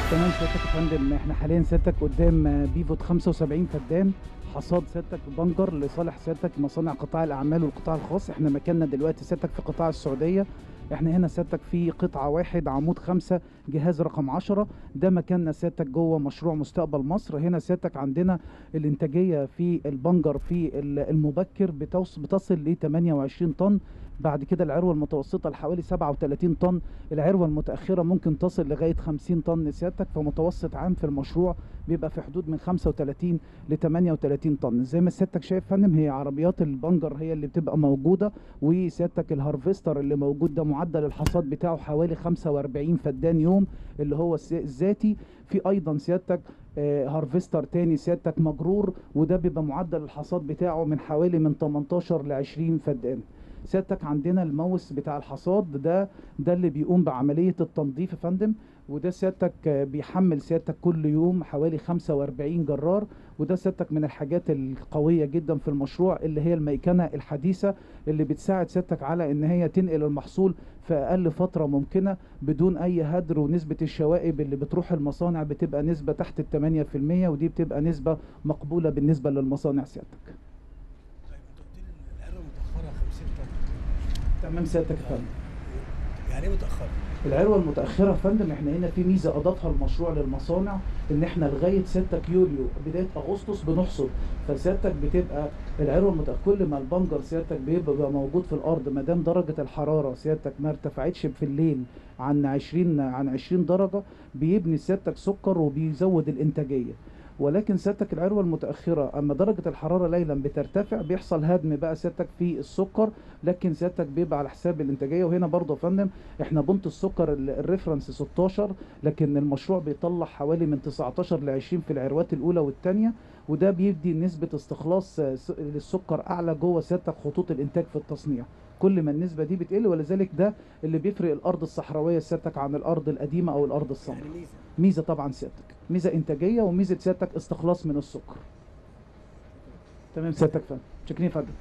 تمام سيادتك يا فندم احنا حاليا سيادتك قدام بيفوت 75 فدان حصاد سيادتك بنجر لصالح سيادتك مصانع قطاع الاعمال والقطاع الخاص احنا مكاننا دلوقتي سيادتك في قطاع السعوديه احنا هنا سيادتك في قطعه واحد عمود خمسة جهاز رقم 10 ده مكاننا سيادتك جوه مشروع مستقبل مصر هنا سيادتك عندنا الانتاجيه في البنجر في ال- المبكر بتوص- بتصل ل 28 طن بعد كده العروه المتوسطه لحوالي 37 طن العروه المتاخره ممكن تصل لغايه 50 طن سيادتك فمتوسط عام في المشروع بيبقى في حدود من 35 ل 38 طن زي ما سيادتك شايف يا فندم هي عربيات البنجر هي اللي بتبقى موجوده وسيادتك الهارفستر اللي موجود ده معدل الحصاد بتاعه حوالي 45 فدان يوم اللي هو الس- الذاتي في ايضا سيادتك آه، هارفستر تاني سيادتك مجرور وده بيبقى معدل الحصاد بتاعه من حوالي من 18 ل 20 فدان سيادتك عندنا الموس بتاع الحصاد ده ده اللي بيقوم بعملية التنظيف يا فندم وده سيادتك آه، بيحمل سيادتك كل يوم حوالي 45 جرار وده سيادتك من الحاجات القوية جدا في المشروع اللي هي الميكنة الحديثة اللي بتساعد سيادتك على ان هي تنقل المحصول في اقل فترة ممكنة بدون اي هدر ونسبة الشوائب اللي بتروح المصانع بتبقى نسبة تحت ال 8% ودي بتبقى نسبة مقبولة بالنسبة للمصانع سيادتك طيب انت قلت لي العروه متاخره 50 طن تمام سيادتك يا فندم يعني ايه متاخره؟ العروة المتأخرة يا فندم احنا هنا في ميزة أضافها المشروع للمصانع إن احنا لغاية 6 يوليو بداية أغسطس بنحصد فسيادتك بتبقى العروة المتأخرة كل ما البنجر سيادتك بيبقى بيبقى موجود في الأرض ما دام درجة الحرارة سيادتك ما ارتفعتش في الليل عن 20 عن 20 درجة بيبني سيادتك سكر وبيزود الإنتاجية ولكن سيادتك العروة المتأخرة أما درجة الحرارة ليلا بترتفع بيحصل هدم بقى سيادتك في السكر لكن سيادتك بيبقى على حساب الإنتاجية وهنا برضه يا فندم احنا بنت السكر ال- الريفرنس 16 لكن المشروع بيطلع حوالي من 19 ل 20 في العروات الأولى والثانية وده بيدي نسبة استخلاص آه، س- للسكر أعلى جوه سيادتك خطوط الإنتاج في التصنيع كل ما النسبة دي بتقل ولذلك ده اللي بيفرق الأرض الصحراوية سيادتك عن الأرض القديمة أو الأرض الصماء يعني ميزه ميزه طبعا سيادتك ميزه انتاجيه وميزه سيادتك استخلاص من السكر تمام سيادتك فندم شكرا يا فندم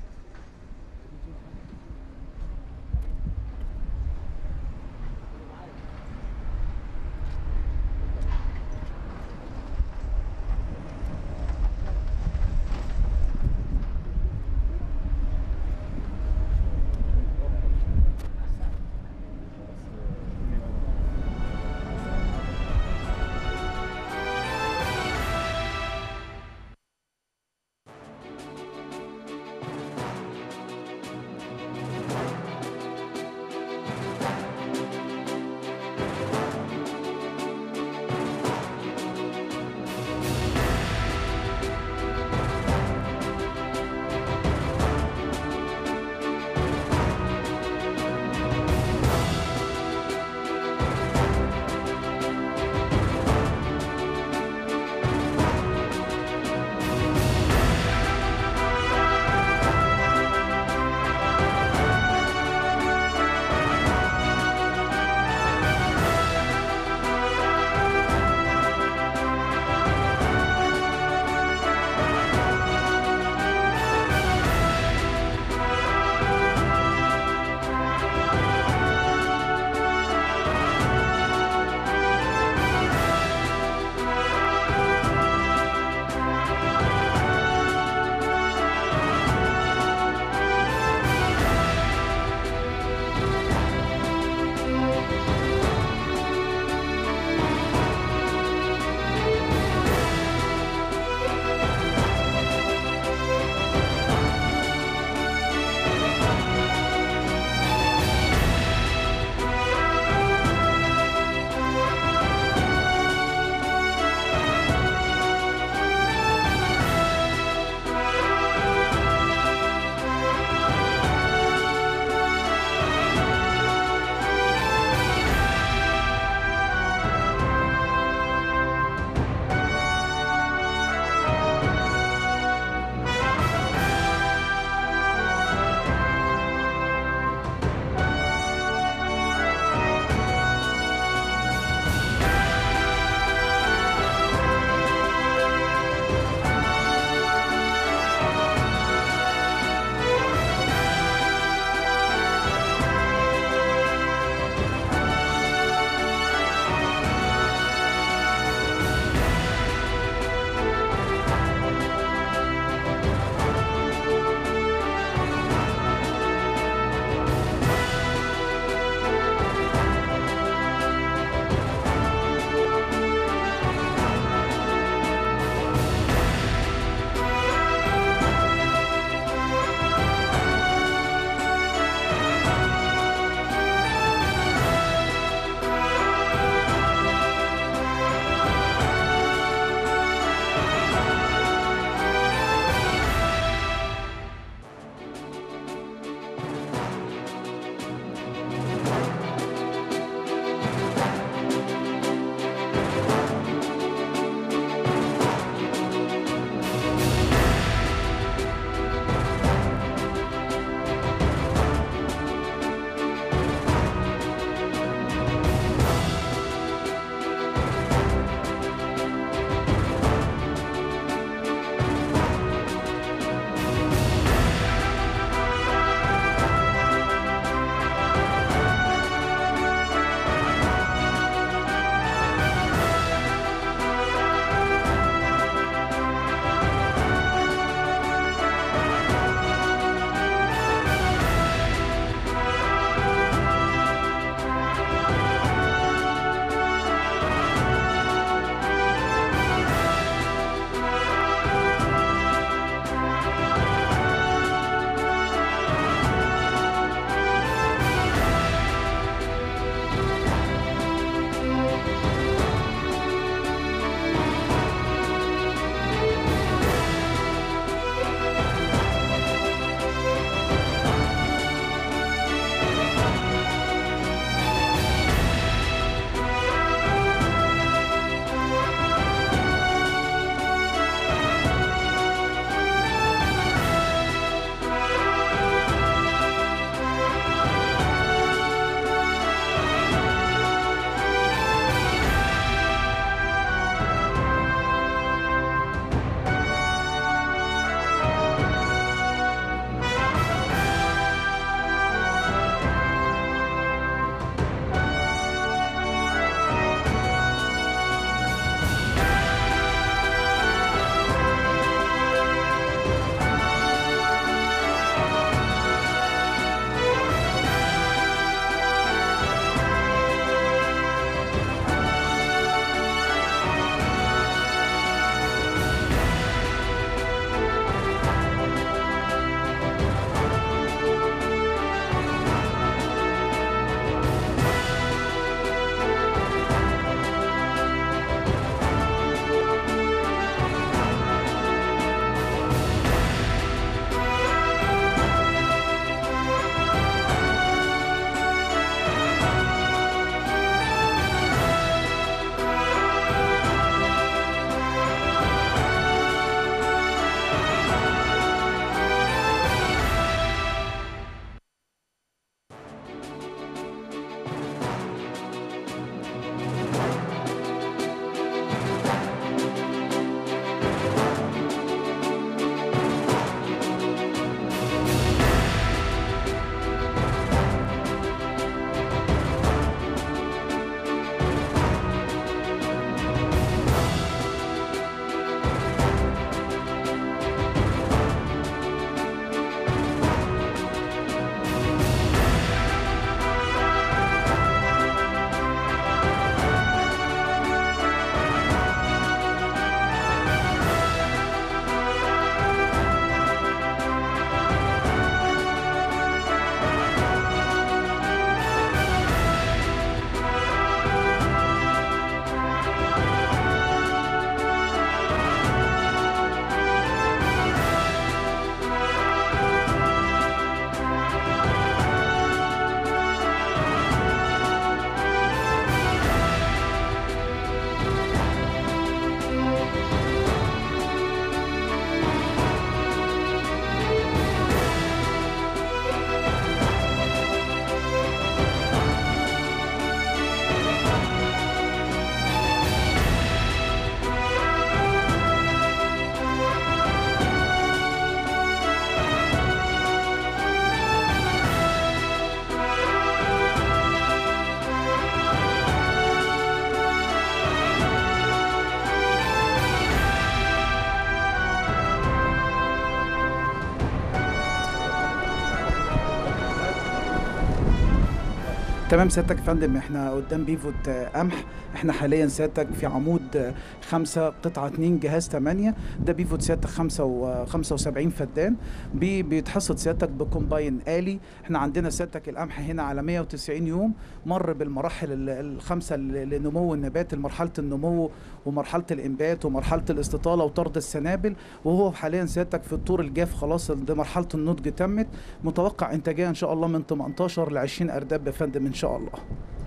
تمام سيادتك يا فندم احنا قدام بيفوت آه، قمح احنا حاليا سيادتك في عمود آه، خمسة قطعة اتنين جهاز تمانية ده بيفوت سيادتك خمسة و خمسة وسبعين فدان بي بيتحصد سيادتك بكومباين آلي احنا عندنا سيادتك القمح هنا على 190 يوم مر بالمراحل ال- الخمسة ل- لنمو النبات مرحلة النمو ومرحلة الإنبات ومرحلة الاستطالة وطرد السنابل وهو حاليا سيادتك في الطور الجاف خلاص ده مرحلة النضج تمت متوقع إنتاجية إن شاء الله من 18 ل 20 أرداب يا فندم إن شاء الله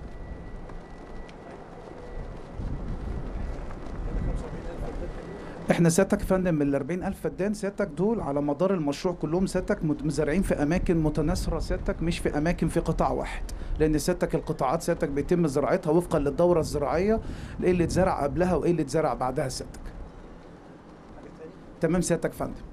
احنا سيادتك يا فندم من ال 40000 فدان سيادتك دول على مدار المشروع كلهم سيادتك مت- مزارعين في اماكن متناثره سيادتك مش في اماكن في قطاع واحد لان سيادتك القطاعات سيادتك بيتم زراعتها وفقا للدوره الزراعيه ايه اللي اتزرع قبلها وايه اللي اتزرع بعدها سيادتك تمام سيادتك يا فندم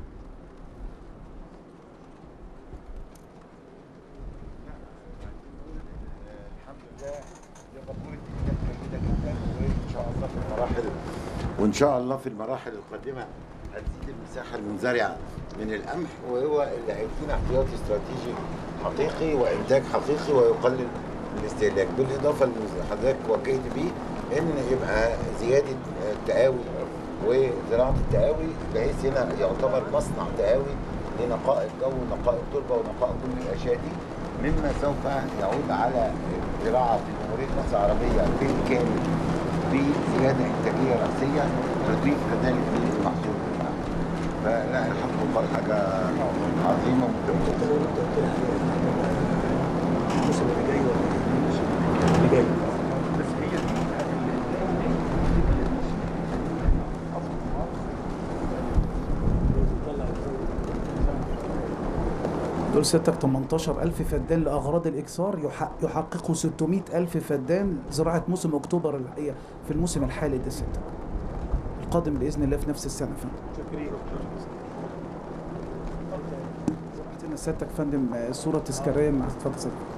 الحمد لله يا بابور الدنيا جميله جدا وان شاء الله في المراحل وان شاء الله في المراحل القادمه هتزيد المساحه المنزرعه من القمح وهو اللي هيدينا احتياطي استراتيجي حقيقي وانتاج حقيقي ويقلل الاستهلاك بالاضافه اللي حضرتك وجهت بيه ان يبقى زياده التقاوي وزراعه التقاوي بحيث هنا يعتبر مصنع تقاوي لنقاء الجو ونقاء التربه ونقاء كل الاشياء دي مما سوف يعود على الزراعه في جمهوريه مصر العربيه بالكامل بزياده انتاجيه راسيه تضيف كذلك للمحصول بتاعنا. فلا الحمد لله حاجه عظيمه ومتميزه الموسم اللي جاي ولا اللي جاي بس هي دول سيادتك 18000 فدان لاغراض الاكثار يحقق يحققوا 600000 فدان زراعه موسم اكتوبر الحقيقه في الموسم الحالي ده سيادتك القادم باذن الله في نفس السنه يا فندم شكرا زرعت لنا سيادتك يا فندم آه، صوره تذكاريه مع اتفضل سيادتك